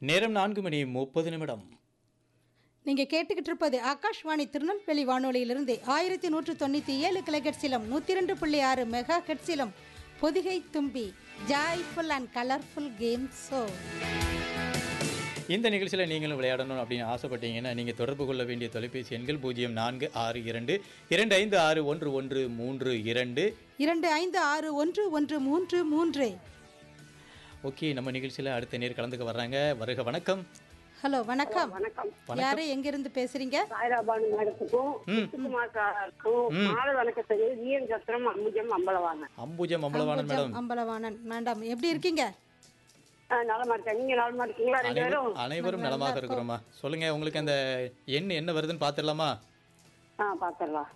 நேரம் நான்கு மணி முப்பது நிமிடம் நீங்க கேட்டுக்கிட்டு இருப்பது ஆகாஷ்வாணி திருநெல்வேலி வானொலியிலிருந்து ஆயிரத்தி நூற்று தொண்ணூற்றி ஏழு கிலோகெட்ஸிலும் நூற்றி ரெண்டு புள்ளி ஆறு மெகா ஹெட்ஸிலும் Podhigai Thumbi joyful and colourful game show இந்த நிகழ்ச்சியில் நீங்களும் விளையாடணும் அப்படின்னு ஆசைப்பட்டீங்கன்னா நீங்கள் தொடர்பு கொள்ள வேண்டிய தொலைபேசி எண்கள் பூஜ்ஜியம் நான்கு ஆறு இரண்டு இரண்டு ஐந்து ஆறு ஒன்று ஒன்று மூன்று இரண்டு இரண்டு ஐந்து ஆறு ஒன்று ஒன்று மூன்று மூன்று ஓகே நம்ம நிகழ்ச்சியில் அடுத்த நேர் கலந்துக்க வர்றாங்க வருக வணக்கம் ஹலோ வணக்கம் வணக்கம் யாரு எங்கிருந்து பேசுறீங்க சாய்ராபானு மேடத்துக்கும் சுகுமார் சாருக்கும் மாலை வணக்கம் சொல்லி வீரன் சத்திரம் அம்புஜம் அம்பலவாங்க அம்புஜம் அம்பலவாணன் மேடம் அம்பலவாணன் மேடம் எப்படி இருக்கீங்க நலமா இருக்கேன் நீங்க நலமா இருக்கீங்களா ரெண்டு பேரும் அனைவரும் அனைவரும் நலமாக இருக்கிறோமா சொல்லுங்க உங்களுக்கு அந்த எண் என்ன வருதுன்னு பார்த்துடலாமா ஆ பாத்திரலாம்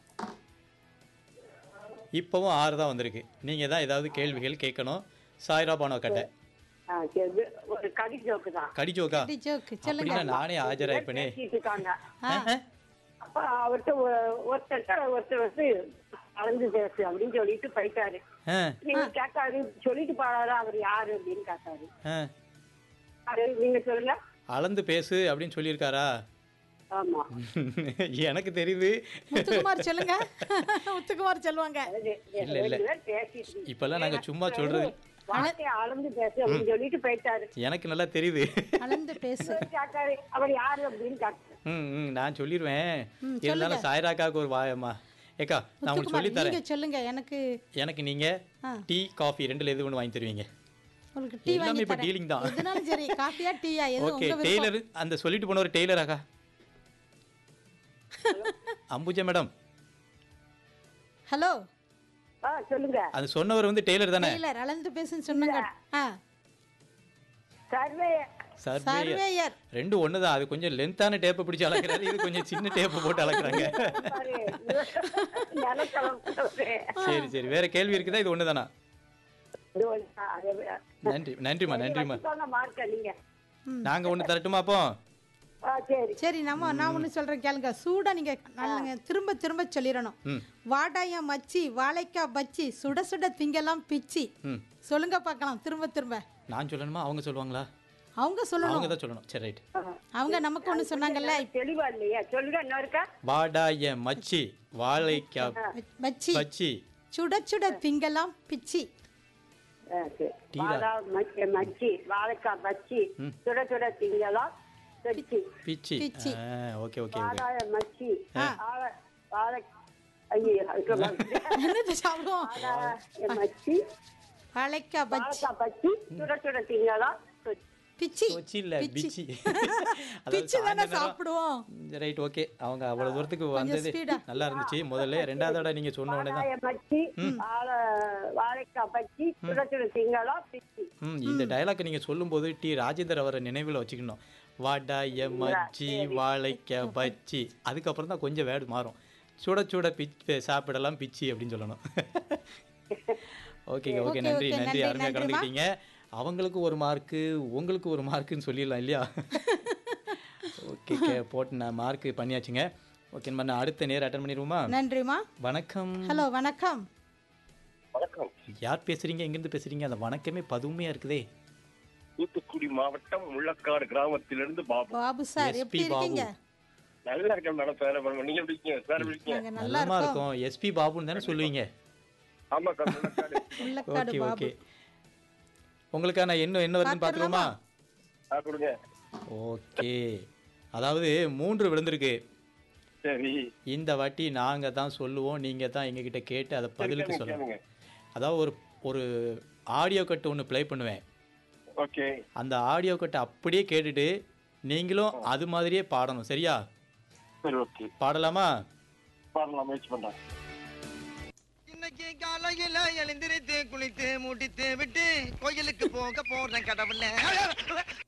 இப்போவும் ஆறு தான் வந்திருக்கு நீங்கள் தான் ஏதாவது கேள்விகள் கேட்கணும் சாய்ரா பானோ கட்டை ஆ சரி இது ஒரு கடி ஜோக்கு தான் கடிச்சோக்கா ஜோக்கு சொல்லுங்க அப்படின்னா நானே ஆஜராயிருப்பேனே பேசிட்டு இருக்காங்க ஆ, அப்ப அவர்கிட்ட ஒ- ஒருத்தர்கிட்ட ஒருத்தர் வந்து கலந்து பேசு அப்படின்னு சொல்லிட்டு போயிட்டாரு ஆ நீங்க கேட்டாரு சொல்லிட்டு பாடாரு அவர் யாரு அப்படின்னு கேட்டாரு ஆ அது நீங்க சொல்லுங்க அளந்து பேசு அப்படின்னு சொல்லியிருக்காரா ஆமா எனக்கு தெரியுது முத்துக்குமார் சொல்லுங்க முத்துக்குமார் சொல்லுவாங்க அது இல்ல, இல்ல. ரெண்டு பேர் பேசிட்டு இருந்தீங்க. இப்பெல்லாம் நாங்கள் சும்மா சொல்றது வார்த்தையை அளந்து பேசு அப்படின்னு சொல்லிட்டு போயிட்டாரு எனக்கு நல்லா தெரியுது அளந்து பேசு கேட்டாரு அவர் யாரு அப்படின்னு கேட்டாரு ம் ம் நான் சொல்லிடுவேன் ம், இருந்தாலும் சாய்ராக்காவுக்கு ஒரு வாயம்மா ஏக்கா நான் உங்களுக்கு முத்துக்குமார் சொல்லித் தரேன் நீங்க சொல்லுங்க எனக்கு எனக்கு நீங்கள் ஆ. டீ காஃபி ரெண்டுல எது ஒன்று வாங்கி தருவீங்க உங்களுக்கு டீ எல்லாமே வாங்கி இப்போ தரேன் டீலிங் தான் எதுனாலும் சரி காஃபியா டீயா எது ஓகே உங்க விருப்பம் டெய்லர் அந்த சொல்லிட்டு போனவர் டெய்லராக்கா அம்புஜா மேடம் ஹலோ ஆ சொல்லுங்க அது சொன்னவர் வந்து டெய்லர் தானே டெய்லர் அளந்து பேசுன்னு சொன்னாங்க ஆ சர்வே சர்வேயர் சர்வேயர் ரெண்டு ஒன்று தான் அது கொஞ்சம் லென்த்தான டேப்பை பிடிச்சி அளக்குறாரு இது கொஞ்சம் சின்ன டேப்பை போட்டு அளக்குறாங்க பாரு, நிலக்கலப்பு. சரி சரி வேற கேள்வி இருக்குதா இது ஒன்று தானா இது ஒண்ணு, அது- நன்றி நன்றிம்மா நன்றிம்மா வச்சுக்கோங்க மார்க்க நீங்க நாங்கள் ஒன்று தரட்டுமா அப்போ ஆ சரி சரி நம்ம நான் ஒன்று சொல்கிறேன் கேளுங்க சூடாக நீங்கள் நல்லங்க திரும்ப திரும்ப சொல்லிடணும் ம் வாடாயா மச்சி வாழைக்காய் பச்சி சுட சுட திங்கெல்லாம் பிச்சி ம் சொல்லுங்க பார்க்கலாம் திரும்ப திரும்ப நான் சொல்லணுமா அவங்க சொல்லுவாங்களா அவங்க சொல்லணும் அவங்க தான் சொல்லணும் சரி ரைட் அவங்க நமக்கு ஒன்று சொன்னாங்கல்ல தெளிவா இல்லையா சொல்லுங்க இன்னும் இருக்கா வாடா என் மச்சி வாழைக்காய் பச்சி பச்சி சுட சுட திங்கெல்லாம் பிச்சி ஆ, சரி. டீலா. வாழை மச்சி மச்சி வாழைக்காய் பச்சி சுட சுட திங்கலாம் செடிச்சு பிச்சி பிச்சி. ஓகே ஓகே ஓகே வாழை மச்சி வாழை வாழை ஐயோ அதுக்கு வந்து என்னது சாப்பிடுவோம் வாழை மச்சி வாழைக்காய் பச்சி வாழைக்காய் பச்சி சுட சுட திங்கலாம் பிச்சி கொச்சி இல்ல பிச்சி பிச்சி தானே சாப்பிடுவோம் ரைட் ஓகே அவங்க அவ்வளவு தூரத்துக்கு வந்தது speed ஆ. நல்லா இருந்துச்சு முதல்ல ரெண்டாவது தடவை நீங்க சொன்ன உடனே தான் வாழைய மச்சி வாழை வாழைக்காய் பச்சி சுட சுட திங்கலாம் பிச்சி ம் இந்த டயலாக் நீங்க சொல்லும்போது டி ராஜேந்தர் அவரை நினைவில் வச்சுக்கணும் வாடா எ மச்சி வாழைக்க பச்சி அதுக்கப்புறம் தான் கொஞ்சம் வேர்டு மாறும் சுட சுட பிச் சாப்பிடலாம் பிச்சி அப்படின்னு சொல்லணும் ஓகேங்க ஓகே Okay, நன்றி okay, நன்றி நன்றி, அருமையாக நன்றிம்மா. கலந்துக்கிட்டீங்க அவங்களுக்கு ஒரு மார்க்கு உங்களுக்கு ஒரு மார்க்குன்னு சொல்லிடலாம் இல்லையா ஓகே போட்டு நான் மார்க் பண்ணியாச்சுங்க ஓகே நம்ம நான் அடுத்த நேரம் அட்டன் பண்ணிடுவோமா நன்றிம்மா வணக்கம் ஹலோ வணக்கம் வணக்கம் யார் பேசுறீங்க எங்கேருந்து பேசுறீங்க அந்த வணக்கமே பதுமையா இருக்குதே தூத்துக்குடி மாவட்டம் முள்ளக்காடு கிராமத்திலிருந்து பாபு பாபு சார் SP எப்படி இருக்கீங்க நல்லா இருக்கேன் மேடம் பேர நீங்க எப்படி இருக்கீங்க சார் எப்படி இருக்கீங்க நாங்க நல்லா நல்லமா இருக்கோம் இருக்கும் எஸ்பி பாபுன்னு தானே சொல்லுவீங்க ஆமா sir Mullakkadu Mullakkadu okay Babu okay உங்களுக்கான என்ன என்ன வருதுன்னு பார்த்துருவோமா ஆ கொடுங்க ஓகே அதாவது மூன்று விழுந்திருக்கு சரி இந்த வாட்டி நாங்கள் தான் சொல்லுவோம் நீங்கள் தான் எங்ககிட்ட கேட்டு அதை பதிலுக்கு கேளுங்க, சொல்லணும் கேளுங்க. அதாவது ஒரு ஒரு ஆடியோ கட்டு ஒன்று ப்ளே பண்ணுவேன் ஓகே அந்த ஆடியோ கட்டை அப்படியே கேட்டுட்டு நீங்களும் அது மாதிரியே பாடணும் சரியா சரி ஓகே பாடலாமா பாடலாம் முயற்சி பண்றேன் இன்னைக்கு காலையில எழுந்திருத்து குளித்து முடித்து விட்டு கோயிலுக்கு போக போறேன் கடவுள